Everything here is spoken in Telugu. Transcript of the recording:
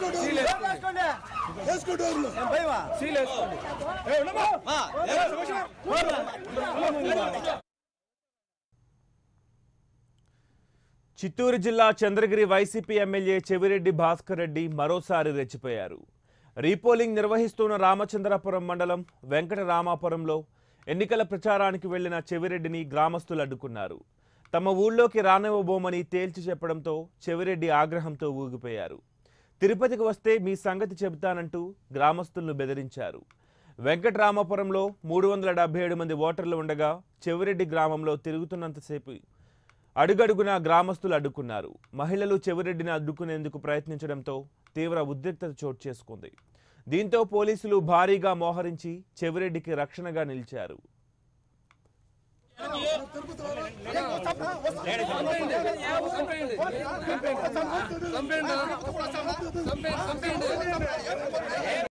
చిత్తూరు జిల్లా చంద్రగిరి వైసీపీ ఎమ్మెల్యే చెవిరెడ్డి భాస్కర్ రెడ్డి మరోసారి రెచ్చిపోయారు రీపోలింగ్ నిర్వహిస్తున్న రామచంద్రపురం మండలం వెంకట రామాపురంలో ఎన్నికల ప్రచారానికి వెళ్లిన చెవిరెడ్డిని గ్రామస్తులు అడ్డుకున్నారు తమ ఊళ్ళోకి రానివ్వబోమని తేల్చి చెప్పడంతో చెవిరెడ్డి ఆగ్రహంతో ఊగిపోయారు తిరుపతికి వస్తే మీ సంగతి చెబుతానంటూ గ్రామస్తులను బెదిరించారు వెంకటరామాపురంలో మూడు వందల డెబ్బై ఏడు మంది ఓటర్లు ఉండగా చెవిరెడ్డి గ్రామంలో తిరుగుతున్నంతసేపు అడుగడుగునా గ్రామస్తులు అడ్డుకున్నారు మహిళలు చెవిరెడ్డిని అడ్డుకునేందుకు ప్రయత్నించడంతో తీవ్ర ఉద్రిక్తత చోటు చేసుకుంది దీంతో పోలీసులు భారీగా మోహరించి చెవిరెడ్డికి రక్షణగా నిలిచారు చంపేయండి చంపేయండి చంపేయండి